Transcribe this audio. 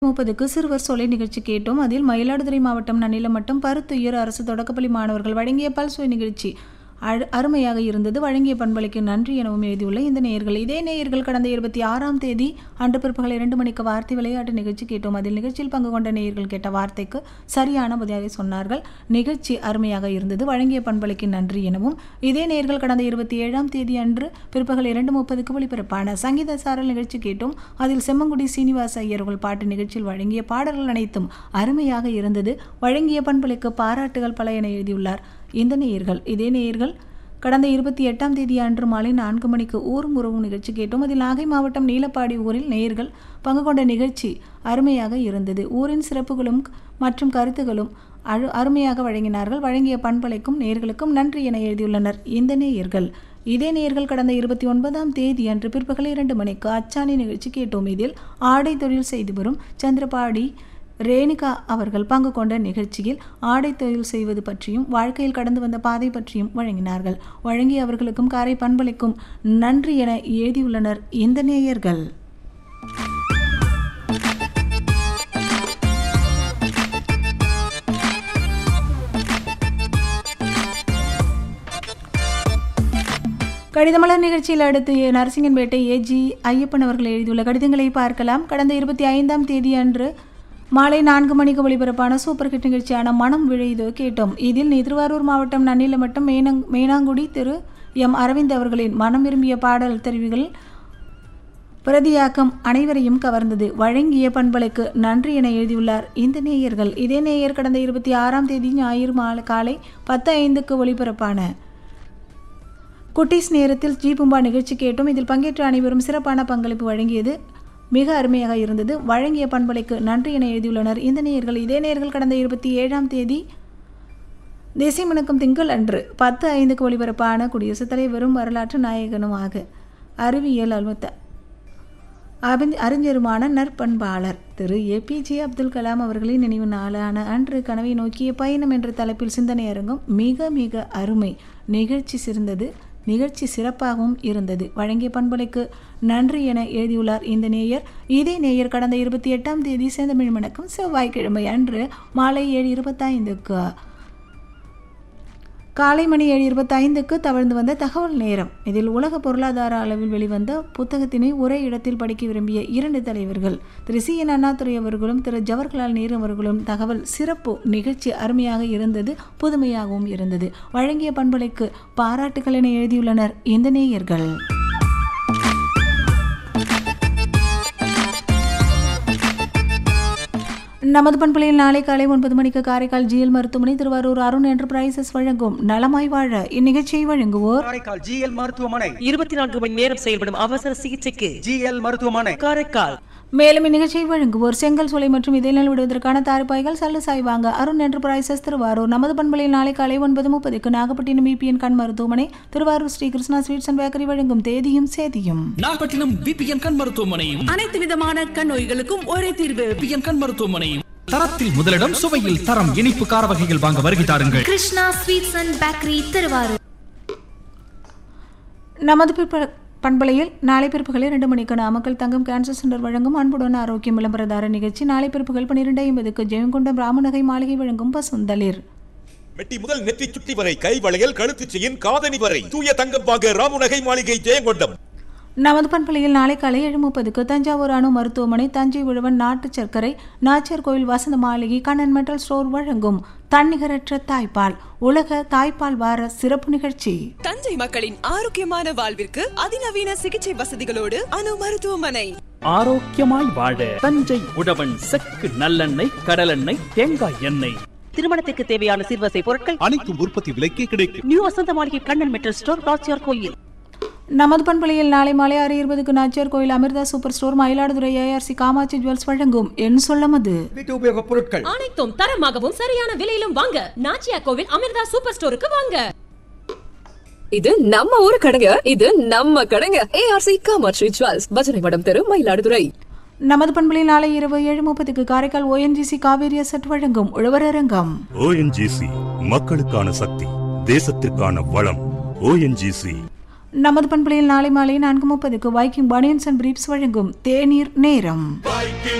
முப்பதுக்கு சிறுவர் சொலை நிகழ்ச்சி கேட்டோம் அதில் மயிலாடுதுறை மாவட்டம் நன்னிலம் மட்டும் பருத்துயர் அரசு தொடக்கப்பள்ளி மாணவர்கள் வழங்கிய பல்சுவை நிகழ்ச்சி அழ- அருமையாக இருந்தது வழங்கிய பண்பலைக்கு நன்றி எனவும் எழுதியுள்ள இந்த நேயர்கள் இதே நேயர்கள் கடந்த இருபத்தி ஆறாம் தேதி அன்று பிற்பகல் இரண்டு மணிக்கு வார்த்தை விளையாட்டு நிகழ்ச்சி கேட்டோம் அதில் நிகழ்ச்சியில் பங்கு கொண்ட நேயர்கள் கேட்ட வார்த்தைக்கு சரியான பதிலை சொன்னார்கள் நிகழ்ச்சி அருமையாக இருந்தது வழங்கிய பண்பலைக்கு நன்றி எனவும் இதே நேயர்கள் கடந்த இருபத்தி ஏழாம் தேதி அன்று பிற்பகல் இரண்டு முப்பதுக்கு ஒளிபரப்பான சங்கீத சாரல் நிகழ்ச்சி கேட்டோம் அதில் செம்மங்குடி சீனிவாச ஐயர்கள் பாட்டு நிகழ்ச்சியில் வழங்கிய பாடல்கள் அனைத்தும் அருமையாக இருந்தது வழங்கிய பண்பலைக்கு பாராட்டுகள் பல என எழுதியுள்ளார் இந்த நேயர்கள் இதே நேயர்கள் கடந்த இருபத்தி எட்டாம் தேதி அன்று மாலை நான்கு மணிக்கு ஊரும் உறவும் நிகழ்ச்சி கேட்டோம் அதில் நாகை மாவட்டம் நீலப்பாடி ஊரில் நேயர்கள் பங்கு கொண்ட நிகழ்ச்சி அருமையாக இருந்தது ஊரின் சிறப்புகளும் மற்றும் கருத்துகளும் அழு அருமையாக வழங்கினார்கள் வழங்கிய பண்பலைக்கும் நேயர்களுக்கும் நன்றி என எழுதியுள்ளனர் இந்த நேயர்கள் இதே நேயர்கள் கடந்த இருபத்தி ஒன்பதாம் தேதி அன்று பிற்பகல் இரண்டு மணிக்கு அச்சாணி நிகழ்ச்சி கேட்டோம் இதில் ஆடை தொழில் செய்து வரும் சந்திரபாடி ரேணுகா அவர்கள் பங்கு கொண்ட நிகழ்ச்சியில் ஆடை தொழில் செய்வது பற்றியும் வாழ்க்கையில் கடந்து வந்த பாதை பற்றியும் வழங்கினார்கள் வழங்கிய அவர்களுக்கும் காரை பண்பளிக்கும் நன்றி என எழுதியுள்ளனர் இந்த நேயர்கள் கடிதமலர் நிகழ்ச்சியில் அடுத்து நரசிங்கன்பேட்டை ஏஜி ஐயப்பன் அவர்கள் எழுதியுள்ள கடிதங்களை பார்க்கலாம் கடந்த இருபத்தி ஐந்தாம் தேதி அன்று மாலை நான்கு மணிக்கு ஒளிபரப்பான சூப்பர் ஹிட் நிகழ்ச்சியான மனம் விழைதோ கேட்டோம் இதில் திருவாரூர் மாவட்டம் நன்னிலம் மட்டும் மேனங் மேனாங்குடி திரு எம் அரவிந்த் அவர்களின் மனம் விரும்பிய பாடல் தெரிவுகள் பிரதியாக்கம் அனைவரையும் கவர்ந்தது வழங்கிய பண்பலைக்கு நன்றி என எழுதியுள்ளார் இந்த நேயர்கள் இதே நேயர் கடந்த இருபத்தி ஆறாம் தேதி ஞாயிறு மாலை காலை பத்து ஐந்துக்கு ஒளிபரப்பான குட்டீஸ் நேரத்தில் ஜி பூம்பா நிகழ்ச்சி கேட்டோம் இதில் பங்கேற்ற அனைவரும் சிறப்பான பங்களிப்பு வழங்கியது மிக அருமையாக இருந்தது வழங்கிய பண்பலைக்கு நன்றி என எழுதியுள்ளனர் இந்த நேயர்கள் இதே நேயர்கள் கடந்த இருபத்தி ஏழாம் தேதி தேசிய மணக்கம் திங்கள் அன்று பத்து ஐந்துக்கு ஒளிபரப்பான குடியரசுத் தலைவரும் வரலாற்று நாயகனுமாக அறிவியல் அலுவத்த அபிஞ் அறிஞருமான நற்பண்பாளர் திரு ஏபிஜே அப்துல் கலாம் அவர்களின் நினைவு நாளான அன்று கனவை நோக்கிய பயணம் என்ற தலைப்பில் சிந்தனை அரங்கம் மிக மிக அருமை நிகழ்ச்சி சிறந்தது நிகழ்ச்சி சிறப்பாகவும் இருந்தது வழங்கிய பண்பலைக்கு நன்றி என எழுதியுள்ளார் இந்த நேயர் இதே நேயர் கடந்த இருபத்தி எட்டாம் தேதி செந்தமிழ் மணக்கம் செவ்வாய்க்கிழமை அன்று மாலை ஏழு இருபத்தைந்துக்கு காலை மணி ஏழு இருபத்தைந்துக்கு தவழ்ந்து வந்த தகவல் நேரம் இதில் உலக பொருளாதார அளவில் வெளிவந்த புத்தகத்தினை ஒரே இடத்தில் படிக்க விரும்பிய இரண்டு தலைவர்கள் திரு சி என் அண்ணாதுரை அவர்களும் திரு ஜவஹர்லால் நேரு அவர்களும் தகவல் சிறப்பு நிகழ்ச்சி அருமையாக இருந்தது புதுமையாகவும் இருந்தது வழங்கிய பண்பலைக்கு பாராட்டுகள் என எழுதியுள்ளனர் இந்த நேயர்கள் நமது பண்பலையில் நாளை காலை ஒன்பது மணிக்கு காரைக்கால் ஜிஎல் மருத்துவமனை திருவாரூர் அருண் என்டர்பிரைசஸ் வழங்கும் நலமாய் வாழ இந்நிகழ்ச்சியை வழங்குவோர் காரைக்கால் ஜிஎல் மருத்துவமனை இருபத்தி நான்கு மணி நேரம் செயல்படும் அவசர சிகிச்சைக்கு ஜிஎல் மருத்துவமனை காரைக்கால் மேலும் இந்நிகழ்ச்சியை வழங்குவோர் செங்கல் சூளை மற்றும் இதழ்நெல் விடுவதற்கான தார்பாய்கள் சல்லு சாய்வாங்க அருண் என்டர்பிரைசஸ் திருவாரூர் நமது பண்பலையில் நாளை காலை ஒன்பது முப்பதுக்கு நாகப்பட்டினம் இபிஎன் கண் மருத்துவமனை Thiruvarur Sri Krishna sweets and bakery வழங்கும் தேதியும் சேதியும் நாகப்பட்டினம் பிபிஎன் கண் மருத்துவமனையும் அனைத்து விதமான கண் நோய்களுக்கும் ஒரே தீர்வு பிபிஎன் கண் மருத்துவமனையும் தரத்தில் முதலிடம் சுவையில் தரம் இனிப்பு கார வகைகள் வாங்க வருகை தாருங்கள் Krishna sweets and bakery Thiruvarur நமது பிற்ப பண்பலையில் நாளை பிற்பகல் இரண்டு மணிக்கு நாமக்கல் தங்கம் கேன்சர் சென்டர் வழங்கும் அன்புடன் ஆரோக்கியம் விளம்பரதார நிகழ்ச்சி நாளை பிற்பகல் பன்னிரெண்டு ஐம்பதுக்கு ஜெயங்கொண்டம் ராமநகை மாளிகை வழங்கும் பசுந்தளிர் மெட்டி முதல் நெற்றி சுட்டி வரை கை வளையல் கழுத்துச் செயின் காதணி வரை தூய தங்கம் வாங்க ராமுநகை மாளிகை ஜெயங்கொண்டம் நமது பண்பலையில் நாளை காலை ஏழு முப்பதுக்கு தஞ்சாவூர் அணு மருத்துவமனை தஞ்சை விழுவன் நாட்டு சர்க்கரை நாச்சியார் கோயில் வசந்த மாளிகை கண்ணன் மெட்டல் ஸ்டோர் வழங்கும் தன்னிகரற்ற தாய்ப்பால் உலக தாய்ப்பால் வார சிறப்பு நிகழ்ச்சி தஞ்சை மக்களின் ஆரோக்கியமான வாழ்விற்கு அதிநவீன சிகிச்சை வசதிகளோடு அணு மருத்துவமனை ஆரோக்கியமாய் வாழ தஞ்சை உழவன் செக்கு நல்லெண்ணெய் கடலெண்ணெய் தேங்காய் எண்ணெய் திருமணத்துக்கு தேவையான சிறுவசை பொருட்கள் அனைத்தும் உற்பத்தி விலைக்கே கிடைக்கும் நியூ வசந்த மாளிகை கண்ணன் மெட்டல் ஸ்டோர் ராச்சியார் கோயில் நமது பண்பலையில் நாளை மாலை ஆறு இருபதுக்கு Nachiyar Koil Amirtha super store Mayiladuthurai ARC Kamatchi jewels வழங்கும் என் சொல்லமது வீட்டு உபயோக பொருட்கள் அனைத்தும் தரமாகவும் சரியான விலையிலும் வாங்க நாச்சியா கோவில் அமிர்தா சூப்பர் ஸ்டோருக்கு வாங்க இது நம்ம ஊரு கடைங்க இது நம்ம கடைங்க ஏஆர்சி காமாட்சி ஜுவல்ஸ் பஜனை மடம் தெரு மயிலாடுதுறை நமது பண்பலையில் நாளை இரவு ஏழு முப்பதுக்கு காரைக்கால் ஓஎன்ஜிசி காவேரி அசட் வழங்கும் உழவரங்கம் ஓஎன்ஜிசி மக்களுக்கான சக்தி தேசத்திற்கான வளம் ஓஎன்ஜிசி நமது பண்பலையில் நாளை மாலை நான்கு முப்பதுக்கு வைக்கிங் பனியன்ஸ் அண்ட் பிரீப்ஸ் வழங்கும் தேநீர் நேரம்